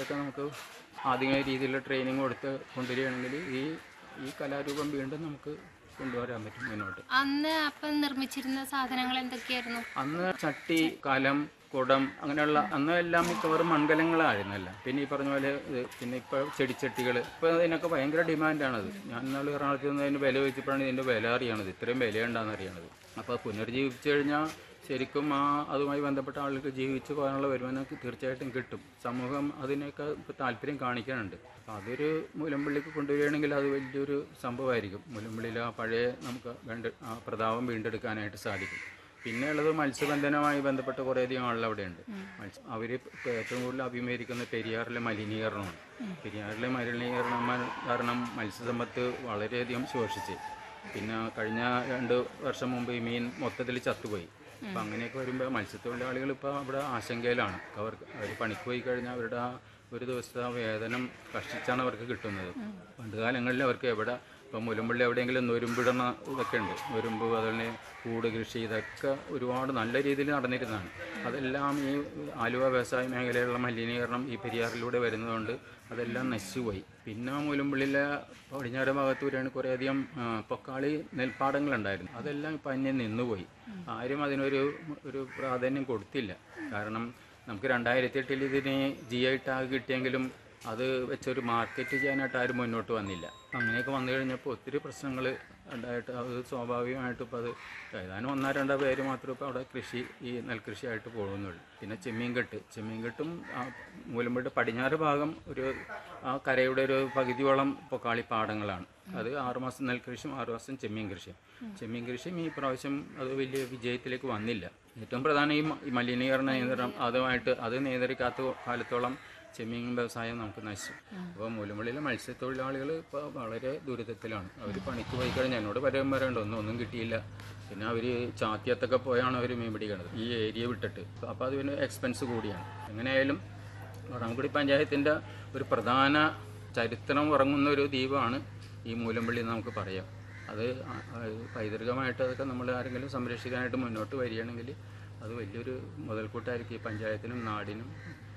അതൊക്കെ നമുക്ക് ആധുനിക രീതിയിലുള്ള ട്രെയിനിങ് കൊടുത്ത് കൊണ്ടുവരികയാണെങ്കിൽ ഈ ഈ കലാരൂപം വീണ്ടും നമുക്ക് കൊണ്ടുവരാൻ പറ്റും മുന്നോട്ട് അന്ന് അപ്പം നിർമ്മിച്ചിരുന്ന സാധനങ്ങൾ എന്തൊക്കെയായിരുന്നു അന്ന് ചട്ടി കലം കുടം അങ്ങനെയുള്ള അന്ന് എല്ലാം മിക്കവാറും മൺകലങ്ങളായിരുന്നല്ല പിന്നെ ഈ പറഞ്ഞ പോലെ ഇത് പിന്നെ ഇപ്പോൾ ചെടിച്ചട്ടികൾ ഇപ്പോൾ അതിനൊക്കെ ഭയങ്കര ഡിമാൻഡാണത് ഞാൻ ഇന്നാൾ എറണാകുളത്ത് നിന്ന് അതിൻ്റെ വില വെച്ചപ്പോഴാണ് ഇതിൻ്റെ വില അറിയണത് ഇത്രയും വിലയുണ്ടാന്ന് അറിയണത് അപ്പോൾ പുനർജീവിച്ചു കഴിഞ്ഞാൽ ശരിക്കും ആ അതുമായി ബന്ധപ്പെട്ട ആളുകൾക്ക് ജീവിച്ചു പോകാനുള്ള വരുമാനം തീർച്ചയായിട്ടും കിട്ടും സമൂഹം അതിനൊക്കെ ഇപ്പോൾ താല്പര്യം കാണിക്കാനുണ്ട് അപ്പോൾ അതൊരു മുലമ്പള്ളിക്ക് കൊണ്ടുവരികയാണെങ്കിൽ അത് വലിയൊരു സംഭവമായിരിക്കും മുലമ്പള്ളിയിൽ ആ പഴയ നമുക്ക് വേണ്ട ആ പ്രതാപം വീണ്ടെടുക്കാനായിട്ട് സാധിക്കും പിന്നെ ഉള്ളത് മത്സ്യബന്ധനവുമായി ബന്ധപ്പെട്ട കുറേയധികം ആളുകൾ അവിടെയുണ്ട് മത്സ്യ അവർ ഏറ്റവും കൂടുതൽ അഭിമുഖീകരിക്കുന്ന പെരിയാറിലെ മലിനീകരണമാണ് പെരിയാറിലെ മലിനീകരണം മ- കാരണം മത്സ്യസമ്പത്ത് വളരെയധികം ശോഷിച്ച് പിന്നെ കഴിഞ്ഞ രണ്ട് വർഷം മുമ്പ് ഈ മീൻ മൊത്തത്തിൽ ചത്തുപോയി അപ്പം അങ്ങനെയൊക്കെ വരുമ്പോൾ മത്സ്യത്തൊഴിലാളികൾ ഇപ്പോൾ അവിടെ ആശങ്കയിലാണ് അവർക്ക് അവർ പണിക്ക് പോയി കഴിഞ്ഞാൽ അവരുടെ ആ ഒരു ദിവസത്തെ ആ വേതനം കഷ്ടിച്ചാണ് അവർക്ക് കിട്ടുന്നത് പണ്ട് കാലങ്ങളിൽ അവർക്ക് എവിടെ ഇപ്പം മുലമ്പള്ളി എവിടെയെങ്കിലും നൊരുമ്പിടണ ഇതൊക്കെ ഉണ്ട് നൊരുമ്പ് അതുപോലെ കൂട് കൃഷി ഇതൊക്കെ ഒരുപാട് നല്ല രീതിയിൽ നടന്നിരുന്നതാണ് അതെല്ലാം ഈ ആലുവ വ്യവസായ മേഖലയിലുള്ള മലിനീകരണം ഈ പെരിയാറിലൂടെ വരുന്നതുകൊണ്ട് അതെല്ലാം നശിച്ചുപോയി പിന്നെ മുലമ്പള്ളിയിലെ പടിഞ്ഞാറ് ഭാഗത്ത് വരികയാണ് കുറേയധികം ആ, പൊക്കാളി നെൽപ്പാടങ്ങളുണ്ടായിരുന്നു അതെല്ലാം ഇപ്പം അന്യം നിന്നുപോയി ആരും അതിനൊരു ഒരു പ്രാധാന്യം കൊടുത്തില്ല കാരണം നമുക്ക് രണ്ടായിരത്തി എട്ടിൽ ഇതിന് ജി ഐ ടാഗ് കിട്ടിയെങ്കിലും അത് വെച്ചൊരു മാർക്കറ്റ് ചെയ്യാനായിട്ട് ആരും മുന്നോട്ട് വന്നില്ല അങ്ങനെയൊക്കെ വന്നു കഴിഞ്ഞപ്പോൾ ഒത്തിരി പ്രശ്നങ്ങൾ ഉണ്ടായിട്ട് അത് സ്വാഭാവികമായിട്ടും ഇപ്പോൾ അത് ഏതാനും ഒന്നോ രണ്ടോ പേര് മാത്രമേ ഇപ്പോൾ അവിടെ കൃഷി ഈ നെൽകൃഷിയായിട്ട് പോകുന്നുള്ളൂ പിന്നെ ചെമ്മീൻകെട്ട് ചെമ്മീൻകെട്ടും ആ മൂലമ്പട്ട് പടിഞ്ഞാറ് ഭാഗം ഒരു ആ കരയുടെ ഒരു പകുതിയോളം പൊക്കാളി പാടങ്ങളാണ് അത് ആറുമാസം നെൽകൃഷിയും ആറുമാസം ചെമ്മീൻ കൃഷിയും ചെമ്മീൻ കൃഷിയും ഈ പ്രാവശ്യം അത് വലിയ വിജയത്തിലേക്ക് വന്നില്ല ഏറ്റവും പ്രധാനം ഈ മ- ഈ മലിനീകരണ നിയന്ത്രണം അതുമായിട്ട് അത് നിയന്ത്രിക്കാത്ത കാലത്തോളം ചെമ്മീൻ വ്യവസായം നമുക്ക് നശിച്ചു അപ്പോൾ മൂലമുള്ളിലെ മത്സ്യത്തൊഴിലാളികൾ ഇപ്പോൾ വളരെ ദുരിതത്തിലാണ് അവർ പണിക്ക് പോയി കഴിഞ്ഞാൽ എന്നോട് പരം വരണ്ട ഒന്നും ഒന്നും കിട്ടിയില്ല പിന്നെ അവർ ചാത്തിയത്തൊക്കെ പോയാണ് അവർ മീൻ പിടിക്കണത് ഈ ഏരിയ വിട്ടിട്ട് അപ്പോൾ അത് പിന്നെ എക്സ്പെൻസ് കൂടിയാണ് എങ്ങനെയായാലും വടംകുടി പഞ്ചായത്തിൻ്റെ ഒരു പ്രധാന ചരിത്രം ഉറങ്ങുന്ന ഒരു ദ്വീപാണ് ഈ മൂലമ്പള്ളി എന്ന് നമുക്ക് പറയാം അത് ആ- ആ പൈതൃകമായിട്ട് അതൊക്കെ നമ്മൾ ആരെങ്കിലും സംരക്ഷിക്കാനായിട്ട് മുന്നോട്ട് വരികയാണെങ്കിൽ അത് വലിയൊരു മുതൽക്കൂട്ടായിരിക്കും ഈ പഞ്ചായത്തിനും നാടിനും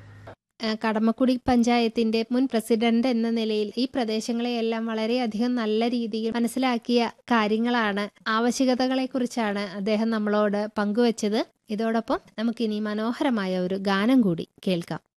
ഏഹ് കടമക്കുടി പഞ്ചായത്തിന്റെ മുൻ പ്രസിഡന്റ് എന്ന നിലയിൽ ഈ പ്രദേശങ്ങളെയെല്ലാം വളരെയധികം നല്ല രീതിയിൽ മനസ്സിലാക്കിയ കാര്യങ്ങളാണ് ആവശ്യകതകളെ കുറിച്ചാണ് അദ്ദേഹം നമ്മളോട് പങ്കുവച്ചത് ഇതോടൊപ്പം നമുക്കിനി മനോഹരമായ ഒരു ഗാനം കൂടി കേൾക്കാം